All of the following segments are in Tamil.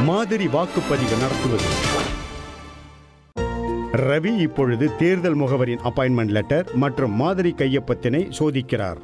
மாதிரி வாக்குப்பதிவு நடத்துவது ரவி இப்பொழுது தேர்தல் முகவரின் அப்பாயின்மெண்ட் லெட்டர் மற்றும் மாதிரி கையொப்பத்தினை சோதிக்கிறார்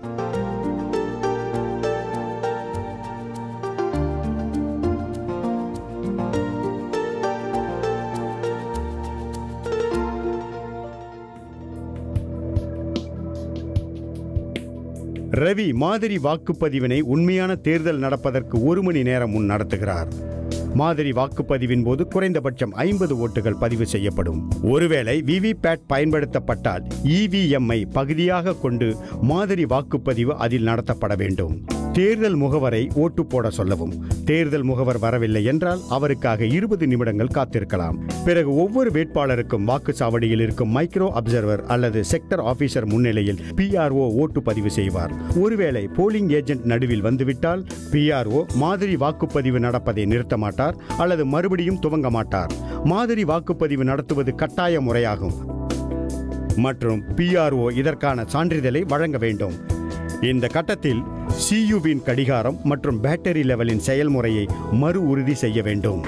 ரவி மாதிரி வாக்குப்பதிவினை உண்மையான தேர்தல் நடப்பதற்கு ஒரு மணி நேரம் முன் நடத்துகிறார் மாதிரி வாக்குப்பதிவின் போது குறைந்தபட்சம் ஐம்பது ஓட்டுகள் பதிவு செய்யப்படும் ஒருவேளை விவிபேட் பயன்படுத்தப்பட்டால் இவிஎம்ஐ பகுதியாக கொண்டு மாதிரி வாக்குப்பதிவு அதில் நடத்தப்பட வேண்டும் தேர்தல் முகவரை ஓட்டு போட சொல்லவும் தேர்தல் முகவர் வரவில்லை என்றால் அவருக்காக இருபது நிமிடங்கள் காத்திருக்கலாம் பிறகு ஒவ்வொரு வேட்பாளருக்கும் வாக்குச்சாவடியில் இருக்கும் மைக்ரோ அப்சர்வர் அல்லது செக்டர் ஆபீசர் முன்னிலையில் பிஆர்ஓ ஓட்டு பதிவு செய்வார் ஒருவேளை போலிங் ஏஜென்ட் நடுவில் வந்துவிட்டால் பிஆர்ஓ மாதிரி வாக்குப்பதிவு நடப்பதை நிறுத்த மாட்டார் அல்லது மறுபடியும் துவங்க மாட்டார் மாதிரி வாக்குப்பதிவு நடத்துவது கட்டாய முறையாகும் மற்றும் பிஆர்ஓ இதற்கான சான்றிதழை வழங்க வேண்டும் இந்த கட்டத்தில் சியுவின் கடிகாரம் மற்றும் பேட்டரி லெவலின் செயல்முறையை மறு உறுதி செய்ய வேண்டும்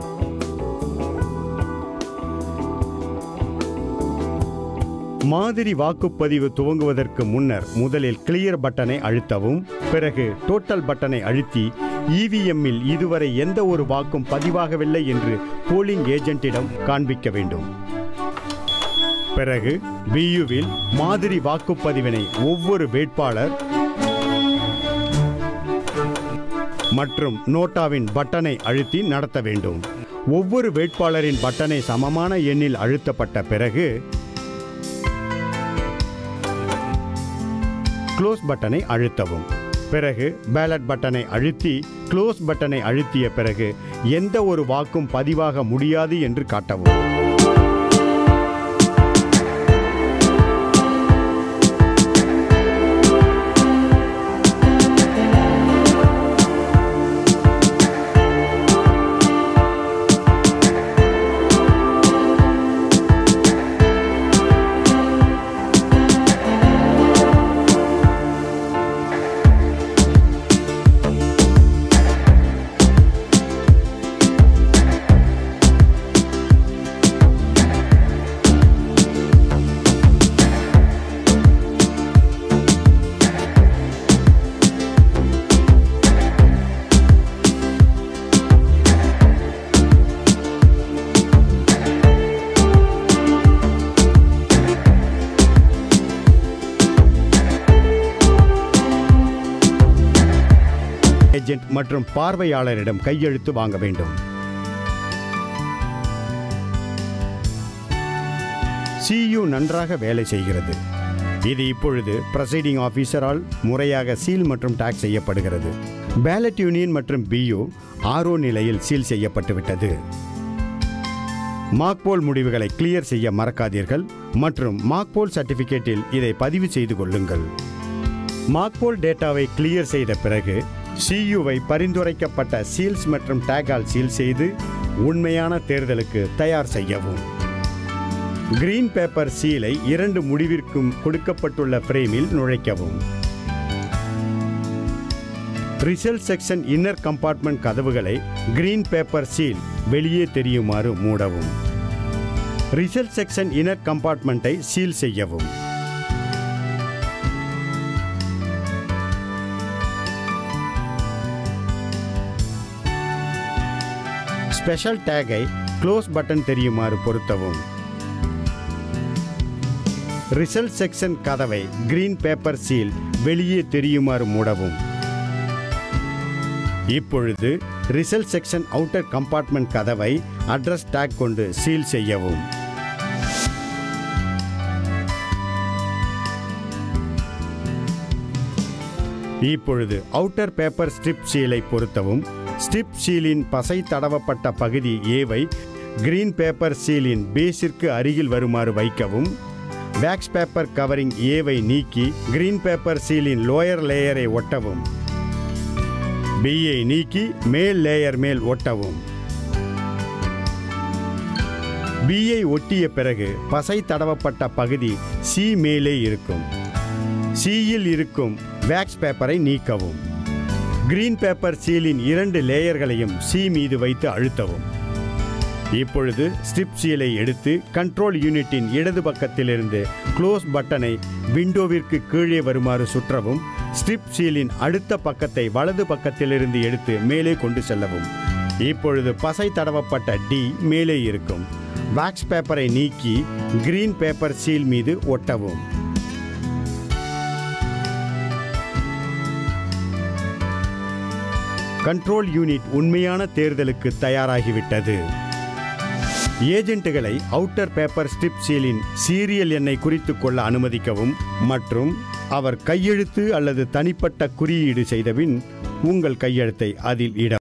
மாதிரி வாக்குப்பதிவு துவங்குவதற்கு முன்னர் முதலில் கிளியர் பட்டனை அழுத்தவும் பிறகு டோட்டல் பட்டனை அழுத்தி இவிஎம்மில் இதுவரை எந்த ஒரு வாக்கும் பதிவாகவில்லை என்று போலிங் ஏஜென்ட்டிடம் காண்பிக்க வேண்டும் பிறகு பியுவில் மாதிரி வாக்குப்பதிவினை ஒவ்வொரு வேட்பாளர் மற்றும் நோட்டாவின் பட்டனை அழுத்தி நடத்த வேண்டும் ஒவ்வொரு வேட்பாளரின் பட்டனை சமமான எண்ணில் அழுத்தப்பட்ட பிறகு க்ளோஸ் பட்டனை அழுத்தவும் பிறகு பேலட் பட்டனை அழுத்தி க்ளோஸ் பட்டனை அழுத்திய பிறகு எந்த ஒரு வாக்கும் பதிவாக முடியாது என்று காட்டவும் ஏஜென்ட் மற்றும் பார்வையாளரிடம் கையெழுத்து வாங்க வேண்டும் சியு நன்றாக வேலை செய்கிறது இது இப்பொழுது பிரசைடிங் ஆபீசரால் முறையாக சீல் மற்றும் டாக் செய்யப்படுகிறது பேலட் யூனியன் மற்றும் பியு ஆர்ஓ நிலையில் சீல் செய்யப்பட்டு விட்டது மார்க்போல் முடிவுகளை கிளியர் செய்ய மறக்காதீர்கள் மற்றும் மார்க்போல் சர்டிபிகேட்டில் இதை பதிவு செய்து கொள்ளுங்கள் மார்க்போல் டேட்டாவை கிளியர் செய்த பிறகு சியுவை பரிந்துரைக்கப்பட்ட சீல்ஸ் மற்றும் டேகால் சீல் செய்து உண்மையான தேர்தலுக்கு தயார் செய்யவும் கிரீன் பேப்பர் சீலை இரண்டு முடிவிற்கும் கொடுக்கப்பட்டுள்ள ஃப்ரேமில் நுழைக்கவும் ரிசல்ட் செக்ஷன் இன்னர் கம்பார்ட்மெண்ட் கதவுகளை கிரீன் பேப்பர் சீல் வெளியே தெரியுமாறு மூடவும் ரிசல்ட் செக்ஷன் இன்னர் கம்பார்ட்மெண்ட்டை சீல் செய்யவும் ஸ்பெஷல் டேகை க்ளோஸ் பட்டன் தெரியுமாறு பொருத்தவும் ரிசல்ட் செக்ஷன் கதவை கிரீன் பேப்பர் சீல் வெளியே தெரியுமாறு மூடவும் இப்பொழுது ரிசல்ட் செக்ஷன் அவுட்டர் கம்பார்ட்மெண்ட் கதவை அட்ரஸ் டேக் கொண்டு சீல் செய்யவும் இப்பொழுது அவுட்டர் பேப்பர் ஸ்ட்ரிப் சீலை பொருத்தவும் ஸ்ட்ரிப் சீலின் பசை தடவப்பட்ட பகுதி ஏவை கிரீன் பேப்பர் சீலின் பேஸிற்கு அருகில் வருமாறு வைக்கவும் வேக்ஸ் பேப்பர் கவரிங் ஏவை நீக்கி கிரீன் பேப்பர் சீலின் லோயர் லேயரை ஒட்டவும் பியை நீக்கி மேல் லேயர் மேல் ஒட்டவும் பியை ஒட்டிய பிறகு பசை தடவப்பட்ட பகுதி சி மேலே இருக்கும் சியில் இருக்கும் வேக்ஸ் பேப்பரை நீக்கவும் கிரீன் பேப்பர் சீலின் இரண்டு லேயர்களையும் சி மீது வைத்து அழுத்தவும் இப்பொழுது ஸ்ட்ரிப் சீலை எடுத்து கண்ட்ரோல் யூனிட்டின் இடது பக்கத்திலிருந்து க்ளோஸ் பட்டனை விண்டோவிற்கு கீழே வருமாறு சுற்றவும் ஸ்ட்ரிப் சீலின் அடுத்த பக்கத்தை வலது பக்கத்திலிருந்து எடுத்து மேலே கொண்டு செல்லவும் இப்பொழுது பசை தடவப்பட்ட டி மேலே இருக்கும் வாக்ஸ் பேப்பரை நீக்கி கிரீன் பேப்பர் சீல் மீது ஒட்டவும் கண்ட்ரோல் யூனிட் உண்மையான தேர்தலுக்கு தயாராகிவிட்டது ஏஜென்ட்டுகளை அவுட்டர் பேப்பர் ஸ்ட்ரிப் சீலின் சீரியல் எண்ணை குறித்துக் கொள்ள அனுமதிக்கவும் மற்றும் அவர் கையெழுத்து அல்லது தனிப்பட்ட குறியீடு செய்தபின் உங்கள் கையெழுத்தை அதில் இட